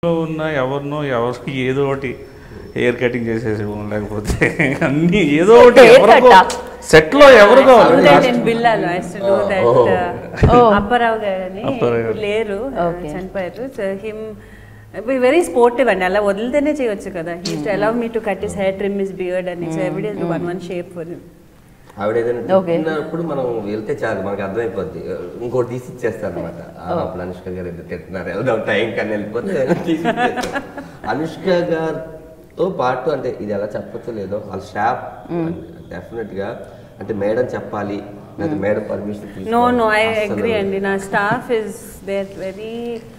ఉన్న ఎవరినో ఎవరికి ఏదో ఒకటి హెయిర్ కటింగ్ చేసేసి లేకపోతే అన్ని ఏదో ఒకటి Hair ఎవరికో cut సెట్ లో ఎవరు Do కావాలి that in బిల్లాలో I used to do that, uh, Oh. Apparao గారని అప్పారావు గారు. ఇప్పుడు లేరు Okay. చనిపోయారు సో హిమ్ వెరీ స్పోర్టివ్ అండి అలా వదిలితేనే చేయొచ్చు కదా he allow me to cut his hair trim his beard అని so every days one one shape for him ఆవిడ ఏదైనా Okay. తిట్టినప్పుడు మనం వెళ్తే చాలు మనకి అర్థమైపోద్ది ఇంకోటి తీసి ఇచ్చేస్తారు అనమాట అప్పుడు అనుష్క గారు ఎందుకు తింటున్నారు వెళ్దాం టైం కానీ వెళ్ళిపోతే తీసి ఇచ్చేస్తారు. అనుష్క గారితో పాటు అంటే ఇది ఎలా చెప్పచ్చో లేదో వాళ్ళ స్టాఫ్ డెఫినెట్ గా అంటే మేడం చెప్పాలి లేదా madam permission no no I agree అండి నా స్టాఫ్ ఇస్ దేర్ వెరీ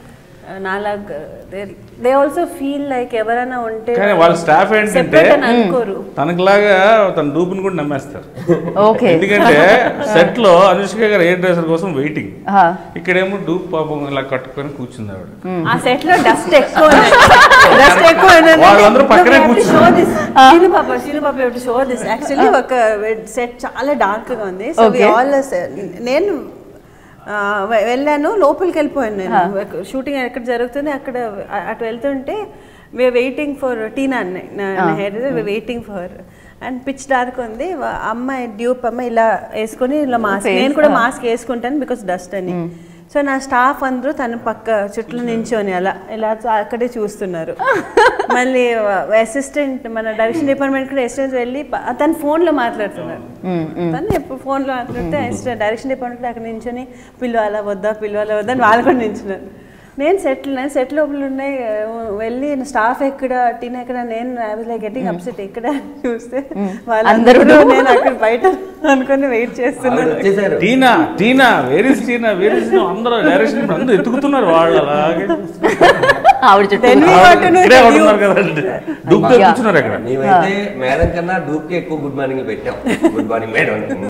నాలాగ్ దే ఆల్సో ఫీల్ లైక్ ఎవరైనా ఉంటే కానీ వాళ్ళ స్టాఫ్ ఏంటంటే separate అని అనుకోరు తనకులాగా తన డూపుని కూడా నమ్మేస్తారు ఓకే ఎందుకంటే సెట్ లో అనుష్క గారు హెయిర్ డ్రెస్సర్ కోసం వెయిటింగ్ ఇక్కడేమో డూప్ పాపం ఇలా కట్టుకొని కూర్చుంది ఆవిడ ఆ సెట్ లో డస్ట్ ఎక్కువ డస్ట్ ఎక్కువ వాళ్ళందరూ పక్కనే కూర్చున్నారు. శీలు పాప శీలు పాప షో దిస్ యాక్చువల్లీ ఒక సెట్ చాలా డార్క్ గా ఉంది సో వి Okay. ఆల్ నేను ఆ, వె- వెళ్ళాను లోపలికి వెళ్ళిపోయాను నేను షూటింగ్ ఎక్కడ జరుగుతుంది అక్కడ అ- అటు వెళ్తుంటే వీఆర్ వెయిటింగ్ ఫర్ టీనా నా hair waiting for and pitch dark ఉంది వా- అమ్మాయి డ్యూప్ అమ్మాయి ఇలా వేసుకొని ఇలా మాస్క్ Face, నేను కూడా ah. మాస్క్ వేసుకుంటాను బికాస్ డస్ట్ అని సో నా స్టాఫ్ అందరూ తన పక్క చుట్టూ నించొని అలా ఇలా చ- అక్కడే చూస్తున్నారు మళ్ళీ అసిస్టెంట్ మన డైరెక్షన్ డిపార్ట్మెంట్ కూడా అసిస్టెంట్ వెళ్ళి ప- తను ఫోన్లో మాట్లాడుతున్నారు తను ఎప్పుడు ఫోన్లో మాట్లాడితే అసిస్టెంట్ డైరెక్షన్ డిపార్ట్మెంట్ అక్కడ నించొని పిలవాలా వద్దా పిలవాలా వద్దా అని వాళ్ళు కూడా నించున్నారు నేను సెటిల్ నేను సెట్ లోపల ఉన్నాయి వెళ్ళి స్టాఫ్ ఎక్కడ టీన్ ఎక్కడ నేను I was like getting upset ఎక్కడ అని చూస్తే వాళ్ళందరూ అందరూ నేను అక్కడ బయట అనుకొని వెయిట్ చేస్తున్నాను వచ్చేసారు Tina Tina where's Tina where's అందరూ డైరెక్షన్ అందరూ ఎత్తుకుతున్నారు వాళ్ళు అలాగే ఆవిడ చుట్టూ Then we got to know ఇక్కడే that ఒకడు you- ఉన్నారు కదండి డూప్ కూర్చున్నారు అక్కడ మేమైతే మేడం కన్నా డూప్ కి ఎక్కువ గుడ్ మార్నింగ్ పెట్టాం గుడ్ మార్నింగ్ మేడం